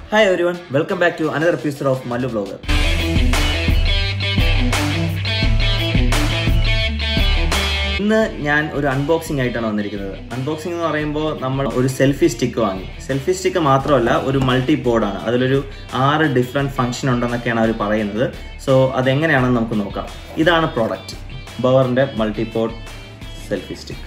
hi everyone welcome back to another episode of Mallu blogger ഇന്ന് ഞാൻ ഒരു unboxing ആയിട്ടാണ് വന്നിരിക്കുന്നത് അൺബോക്സിംഗ് എന്ന് പറയുമ്പോൾ നമ്മൾ ഒരു സെൽഫി സ്റ്റിക്ക് വാങ്ങി സെൽഫി സ്റ്റിക്ക് മാത്രമല്ല ഒരു മൾട്ടി ബോർഡാണ് അതിലൊരു ആറ് ഡിഫറെൻറ്റ് ഫംഗ്ഷൻ ഉണ്ടെന്നൊക്കെയാണ് അവർ പറയുന്നത് സോ അതെങ്ങനെയാണെന്ന് നമുക്ക് നോക്കാം ഇതാണ് പ്രോഡക്റ്റ് ബവറിൻ്റെ multi board selfie stick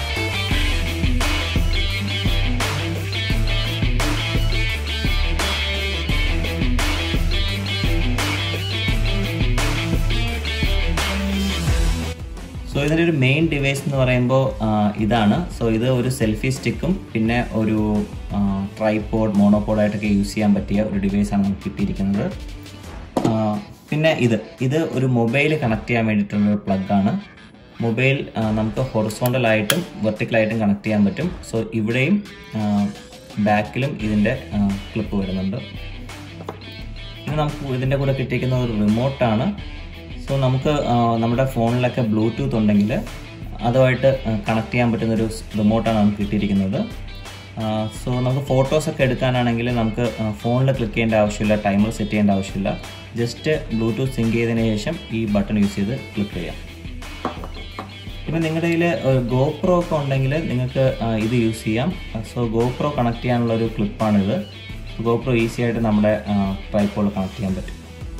so ഇതിൻ്റെ ഒരു മെയിൻ ഡിവൈസ് എന്ന് പറയുമ്പോൾ ഇതാണ് സോ ഇത് ഒരു സെൽഫി സ്റ്റിക്കും പിന്നെ ഒരു ട്രൈപോഡ് മോണോപോഡായിട്ടൊക്കെ യൂസ് ചെയ്യാൻ പറ്റിയ ഒരു ഡിവൈസാണ് നമുക്ക് കിട്ടിയിരിക്കുന്നത് ആ, പിന്നെ ഇത് ഇത് ഒരു മൊബൈൽ കണക്ട് ചെയ്യാൻ വേണ്ടിയിട്ടുള്ള ഒരു പ്ലഗാണ് മൊബൈൽ നമുക്ക് ഹൊറിസോണ്ടലായിട്ടും വെർട്ടിക്കലായിട്ടും കണക്ട് ചെയ്യാൻ പറ്റും സോ ഇവിടെയും ബാക്കിലും ഇതിൻ്റെ ക്ലിപ്പ് വരുന്നുണ്ട് ഇത് നമുക്ക് ഇതിൻ്റെ കൂടെ കിട്ടിയിരിക്കുന്ന ഒരു റിമോട്ടാണ് സോ നമുക്ക് ആ, നമ്മുടെ ഫോണിലൊക്കെ ബ്ലൂടൂത്ത് ഉണ്ടെങ്കിൽ അതുമായിട്ട് കണക്ട് ചെയ്യാൻ പറ്റുന്ന ഒരു റിമോട്ടാണ് നമുക്ക് കിട്ടിയിരിക്കുന്നത് സോ നമുക്ക് ഫോട്ടോസൊക്കെ എടുക്കാനാണെങ്കിൽ നമുക്ക് ഫോണിൽ ക്ലിക്ക് ചെയ്യേണ്ട ആവശ്യമില്ല ടൈമർ സെറ്റ് ചെയ്യേണ്ട ആവശ്യമില്ല ജസ്റ്റ് ബ്ലൂടൂത്ത് സിങ്ക് ചെയ്തതിന് ശേഷം ഈ ബട്ടൺ യൂസ് ചെയ്ത് ക്ലിക്ക് ചെയ്യാം ഇപ്പം നിങ്ങളുടെ കയ്യിൽ ഗോപ്രോ ഒക്കെ ഉണ്ടെങ്കിൽ നിങ്ങൾക്ക് ആ, ഇത് യൂസ് ചെയ്യാം സോ ഗോപ്രോ കണക്ട് ചെയ്യാനുള്ള ഒരു ക്ലിപ്പാണിത് ഗോപ്രോ ഈസി ആയിട്ട് നമ്മുടെ ട്രൈപ്പോൾ കണക്ട് ചെയ്യാൻ പറ്റും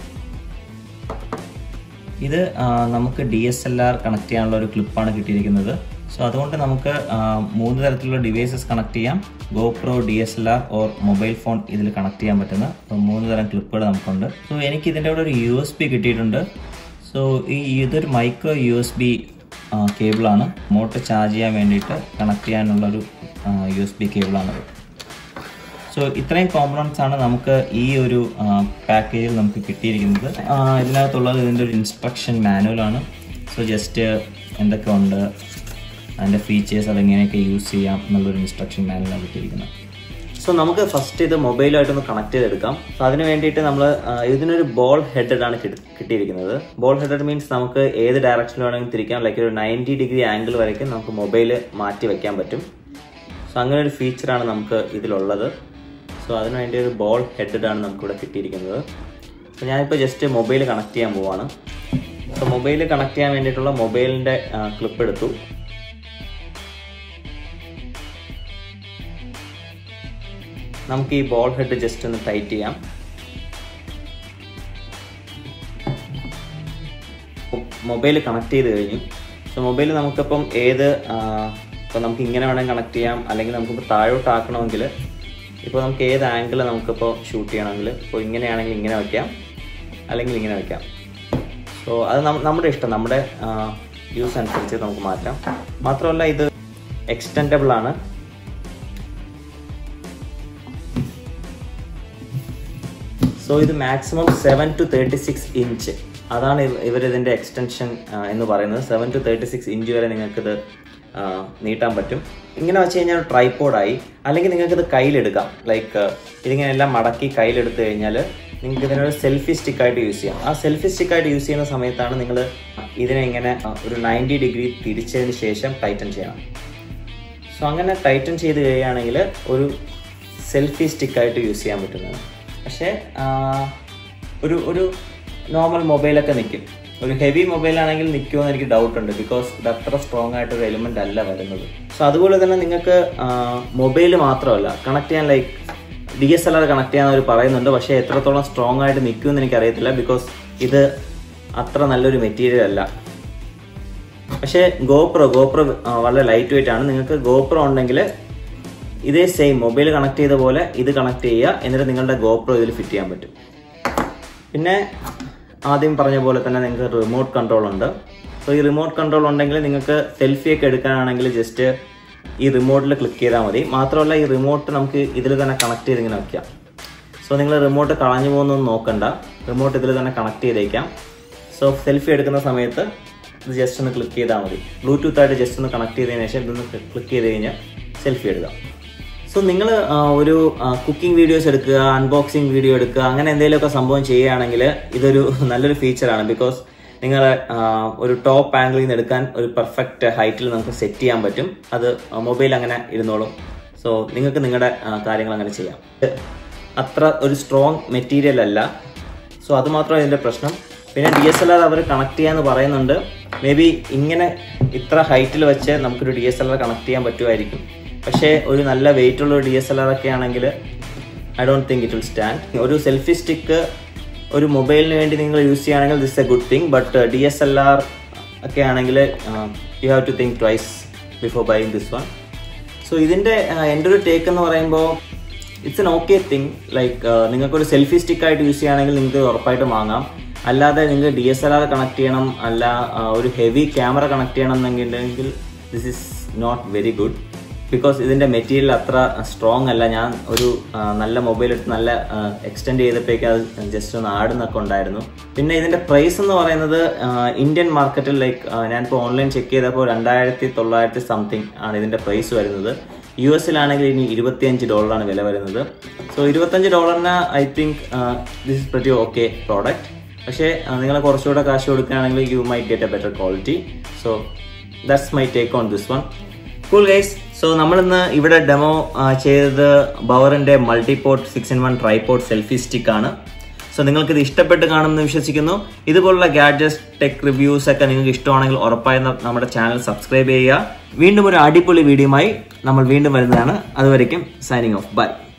ഇത് ആ, നമുക്ക് D S L R connect ചെയ്യാനുള്ള ഒരു ക്ലിപ്പാണ് കിട്ടിയിരിക്കുന്നത് സോ അതുകൊണ്ട് നമുക്ക് ആ, മൂന്ന് തരത്തിലുള്ള ഡിവൈസസ് കണക്ട് ചെയ്യാം GoPro D S L R or mobile phone ഇതിൽ കണക്ട് ചെയ്യാൻ പറ്റുന്ന so മൂന്ന് തരം ക്ലിപ്പുകൾ നമുക്കുണ്ട് സോ എനിക്ക് ഇതിൻ്റെ കൂടെ ഒരു യു എസ് ബി കിട്ടിയിട്ടുണ്ട് സോ ഈ ഇതൊരു മൈക്രോ യു എസ് ബി കേബിളാണ് മോട്ടർ ചാർജ് ചെയ്യാൻ വേണ്ടിയിട്ട് കണക്ട് ചെയ്യാനുള്ള ഒരു യു എസ് ബി കേബിളാണത് സോ ഇത്രയും കോമ്പണൻസ് ആണ് നമുക്ക് ഈ ഒരു പാക്കേജിൽ നമുക്ക് കിട്ടിയിരിക്കുന്നത് ആ, ഇതിനകത്തുള്ളത് ഇതിൻ്റെ ഒരു ഇൻസ്ട്രക്ഷൻ മാനുവലാണ് സോ ജസ്റ്റ് എന്തൊക്കെ ഉണ്ട് അതിൻ്റെ ഫീച്ചേഴ്സ് അതെങ്ങനെയൊക്കെ യൂസ് ചെയ്യാം എന്നുള്ളൊരു ഇൻസ്ട്രക്ഷൻ മാനുവലാണ് കിട്ടിയിരിക്കുന്നത് സോ നമുക്ക് ഫസ്റ്റ് ഇത് മൊബൈലായിട്ടൊന്ന് കണക്ട് ചെയ്തെടുക്കാം സോ അതിന് വേണ്ടിയിട്ട് നമ്മൾ ഇതിനൊരു ബോൾ ഹെഡഡ് ആണ് കിട്ടി- കിട്ടിയിരിക്കുന്നത് ബോൾ ഹെഡഡ് മീൻസ് നമുക്ക് ഏത് ഡയറക്ഷനിൽ വേണമെങ്കിലും തിരിക്കാം ലൈക്ക് ഒരു നയൻറ്റി ഡിഗ്രി ആംഗിൾ വരയ്ക്കും നമുക്ക് മൊബൈൽ മാറ്റി വെക്കാൻ പറ്റും സോ അങ്ങനെ ഒരു ഫീച്ചറാണ് നമുക്ക് ഇതിലുള്ളത് സോ അതിന് വേണ്ടി ഒരു ബോൾ ഹെഡഡ് ആണ് നമുക്കിവിടെ കിട്ടിയിരിക്കുന്നത് സോ ഞാനിപ്പോൾ ജസ്റ്റ് മൊബൈൽ കണക്ട് ചെയ്യാൻ പോവാണ് സോ മൊബൈൽ കണക്ട് ചെയ്യാൻ വേണ്ടിയിട്ടുള്ള മൊബൈലിൻ്റെ ക്ലിപ്പ് എടുത്തു നമുക്ക് ഈ ബോൾ ഹെഡ് ജസ്റ്റ് ഒന്ന് ടൈറ്റ് ചെയ്യാം മൊബൈൽ കണക്ട് ചെയ്ത് കഴിഞ്ഞു സോ മൊബൈൽ നമുക്കിപ്പം ഏത് ഇപ്പോൾ നമുക്ക് ഇങ്ങനെ വേണമെങ്കിൽ കണക്ട് ചെയ്യാം അല്ലെങ്കിൽ നമുക്കിപ്പോൾ താഴോട്ട് ആക്കണമെങ്കിൽ ഇപ്പോൾ നമുക്ക് ഏത് ആംഗിൾ നമുക്കിപ്പോൾ ഷൂട്ട് ചെയ്യണമെങ്കിൽ ഇപ്പോൾ ഇങ്ങനെയാണെങ്കിൽ ഇങ്ങനെ വയ്ക്കാം അല്ലെങ്കിൽ ഇങ്ങനെ വയ്ക്കാം സോ അത് നം- നമ്മുടെ ഇഷ്ടം നമ്മുടെ യൂസ് അനുസരിച്ച് നമുക്ക് മാറ്റാം മാത്രമല്ല ഇത് എക്സ്റ്റെൻഡബിൾ ആണ് സോ ഇത് maximum seven to thirty six inch അതാണ് ഇവർ ഇതിൻ്റെ എക്സ്റ്റൻഷൻ എന്ന് പറയുന്നത് seven to thirty six inch വരെ നിങ്ങൾക്കിത് ആ, നീട്ടാൻ പറ്റും ഇങ്ങനെ വെച്ച് കഴിഞ്ഞാൽ ട്രൈപ്പോഡായി അല്ലെങ്കിൽ നിങ്ങൾക്കിത് കയ്യിലെടുക്കാം ലൈക്ക് ഇതിങ്ങനെ എല്ലാം മടക്കി കയ്യിലെടുത്ത് കഴിഞ്ഞാൽ നിങ്ങൾക്ക് ഇതിനൊരു സെൽഫി സ്റ്റിക്കായിട്ട് യൂസ് ചെയ്യാം ആ സെൽഫി സ്റ്റിക്കായിട്ട് യൂസ് ചെയ്യുന്ന സമയത്താണ് നിങ്ങൾ ഇതിനെ ഇങ്ങനെ ആ, ഒരു നയൻറ്റി ഡിഗ്രി തിരിച്ചതിന് ശേഷം ടൈറ്റൻ ചെയ്യണം സോ അങ്ങനെ ടൈറ്റൻ ചെയ്ത് കഴിയുകയാണെങ്കിൽ ഒരു സെൽഫി സ്റ്റിക്കായിട്ട് യൂസ് ചെയ്യാൻ പറ്റുന്നതാണ് പക്ഷേ ആ, ഒരു ഒരു നോർമൽ മൊബൈലൊക്കെ നിൽക്കും ഒരു ഹെവി മൊബൈലാണെങ്കിൽ നിൽക്കുമോ എന്ന് എനിക്ക് ഡൗട്ട് ഉണ്ട് ബിക്കോസ് ഇത് അത്ര സ്ട്രോങ് ആയിട്ടൊരു എലിമെൻ്റ് അല്ല വരുന്നത് സോ അതുപോലെ തന്നെ നിങ്ങൾക്ക് മൊബൈൽ മാത്രമല്ല കണക്ട് ചെയ്യാൻ like D S L R connect ചെയ്യാൻ അവർ പറയുന്നുണ്ട് പക്ഷേ എത്രത്തോളം സ്ട്രോങ് ആയിട്ട് നിൽക്കുമെന്ന് എനിക്കറിയത്തില്ല ബിക്കോസ് ഇത് അത്ര നല്ലൊരു മെറ്റീരിയൽ അല്ല പക്ഷേ ഗോപ്രോ ഗോപ്രോ വളരെ ലൈറ്റ് വെയിറ്റ് ആണ് നിങ്ങൾക്ക് ഗോപ്രോ ഉണ്ടെങ്കിൽ ഇതേ സെയിം മൊബൈൽ കണക്ട് ചെയ്ത പോലെ ഇത് കണക്ട് ചെയ്യുക എന്നിട്ട് നിങ്ങളുടെ ഗോപ്രോ ഇതിൽ ഫിറ്റ് ചെയ്യാൻ പറ്റും പിന്നെ ആദ്യം പറഞ്ഞ പോലെ തന്നെ നിങ്ങൾക്ക് റിമോട്ട് കൺട്രോൾ ഉണ്ട് സോ ഈ റിമോട്ട് കൺട്രോൾ ഉണ്ടെങ്കിൽ നിങ്ങൾക്ക് സെൽഫി ഒക്കെ എടുക്കാനാണെങ്കിൽ ജസ്റ്റ് ഈ റിമോട്ടിൽ ക്ലിക്ക് ചെയ്താൽ മതി മാത്രമല്ല ഈ റിമോട്ട് നമുക്ക് ഇതിൽ തന്നെ കണക്ട് ചെയ്ത് ഇങ്ങനെ വയ്ക്കാം സോ നിങ്ങൾ റിമോട്ട് കളഞ്ഞു പോകുന്നൊന്നും നോക്കണ്ട റിമോട്ട് ഇതിൽ തന്നെ കണക്ട് ചെയ്തേക്കാം സോ സെൽഫി എടുക്കുന്ന സമയത്ത് ഇത് ജസ്റ്റ് ഒന്ന് ക്ലിക്ക് ചെയ്താൽ മതി ബ്ലൂടൂത്ത് ആയിട്ട് ജസ്റ്റ് ഒന്ന് കണക്ട് ചെയ്തതിന് ശേഷം ഇതൊന്ന് ക്ലിക്ക് ചെയ്ത് കഴിഞ്ഞാൽ സെൽഫി എടുക്കാം സോ നിങ്ങൾ ഒരു കുക്കിംഗ് വീഡിയോസ് എടുക്കുക അൺബോക്സിങ് വീഡിയോ എടുക്കുക അങ്ങനെ എന്തെങ്കിലുമൊക്കെ സംഭവം ചെയ്യുകയാണെങ്കിൽ ഇതൊരു നല്ലൊരു ഫീച്ചറാണ് ബിക്കോസ് നിങ്ങൾ ഒരു ടോപ്പ് ആംഗിളിൽ നിന്ന് എടുക്കാൻ ഒരു പെർഫെക്റ്റ് ഹൈറ്റിൽ നമുക്ക് സെറ്റ് ചെയ്യാൻ പറ്റും അത് മൊബൈൽ അങ്ങനെ ഇരുന്നോളും സോ നിങ്ങൾക്ക് നിങ്ങളുടെ കാര്യങ്ങൾ അങ്ങനെ ചെയ്യാം അത്ര ഒരു സ്ട്രോങ് മെറ്റീരിയൽ അല്ല സോ അത് മാത്രമാണ് ഇതിൻ്റെ പ്രശ്നം പിന്നെ ഡി എസ് എൽ ആർ അവർ കണക്ട് ചെയ്യാന്ന് പറയുന്നുണ്ട് മേ ബി ഇങ്ങനെ ഇത്ര ഹൈറ്റിൽ വെച്ച് നമുക്കൊരു D S L R connect ചെയ്യാൻ പറ്റുമായിരിക്കും പക്ഷേ ഒരു നല്ല വെയിറ്റ് ഉള്ള ഒരു ഡി എസ് എൽ ആർ ഒക്കെ ആണെങ്കിൽ I don't think it will stand ഒരു സെൽഫി സ്റ്റിക്ക് ഒരു മൊബൈലിന് വേണ്ടി നിങ്ങൾ യൂസ് ചെയ്യുകയാണെങ്കിൽ this a good thing but D S L R ഒക്കെ ആണെങ്കിൽ you have to think twice before buying this one so ഇതിൻ്റെ എൻ്റെ ഒരു ടേക്ക് എന്ന് പറയുമ്പോൾ it's an okay thing like നിങ്ങൾക്കൊരു സെൽഫി സ്റ്റിക്ക് ആയിട്ട് യൂസ് ചെയ്യുകയാണെങ്കിൽ നിങ്ങൾക്ക് ഉറപ്പായിട്ടും വാങ്ങാം അല്ലാതെ നിങ്ങൾക്ക് D S L R connect ചെയ്യണം അല്ല ആ, ഒരു ഹെവി ക്യാമറ കണക്ട് ചെയ്യണം എന്നുണ്ടെങ്കിൽ this is not very good because ഇതിൻ്റെ മെറ്റീരിയൽ അത്ര സ്ട്രോങ് അല്ല ഞാൻ ഒരു ആ, നല്ല മൊബൈൽ എടുത്ത് നല്ല എക്സ്റ്റെൻഡ് ചെയ്തപ്പോഴേക്കും അത് ജസ്റ്റ് ഒന്ന് ആടുന്നൊക്കെ ഉണ്ടായിരുന്നു പിന്നെ ഇതിൻ്റെ പ്രൈസ് എന്ന് പറയുന്നത് ആ, ഇന്ത്യൻ മാർക്കറ്റിൽ ലൈക്ക് ഞാനിപ്പോൾ ഓൺലൈൻ ചെക്ക് ചെയ്തപ്പോൾ രണ്ടായിരത്തി തൊള്ളായിരത്തി സംതിങ് ആണ് ഇതിൻ്റെ പ്രൈസ് വരുന്നത് യു എസിലാണെങ്കിൽ ഇനി ഇരുപത്തിയഞ്ച് ഡോളറാണ് വില വരുന്നത് സോ ഇരുപത്തഞ്ച് ഡോളറിന് I think this is pretty okay product പക്ഷേ നിങ്ങൾ കുറച്ചുകൂടെ കാശ് കൊടുക്കുകയാണെങ്കിൽ you might get a better quality so that's my take on this one cool guys so നമ്മളിന്ന് ഇവിടെ ഡെമോ ചെയ്തത് ബവറിന്റെ multiport six in one tripod selfie stick ആണ് സോ നിങ്ങൾക്ക് ഇത് ഇഷ്ടപ്പെട്ട് കാണുമെന്ന് വിശ്വസിക്കുന്നു ഇതുപോലുള്ള ഗാഡ്ജറ്റ്സ് ടെക് റിവ്യൂസ് ഒക്കെ നിങ്ങൾക്ക് ഇഷ്ടമാണെങ്കിൽ ഉറപ്പായും ന- നമ്മുടെ ചാനൽ സബ്സ്ക്രൈബ് ചെയ്യുക വീണ്ടും ഒരു അടിപൊളി വീഡിയോയുമായി നമ്മൾ വീണ്ടും വരുന്നതാണ് അതുവരയ്ക്കും സൈനിങ് ഓഫ് ബൈ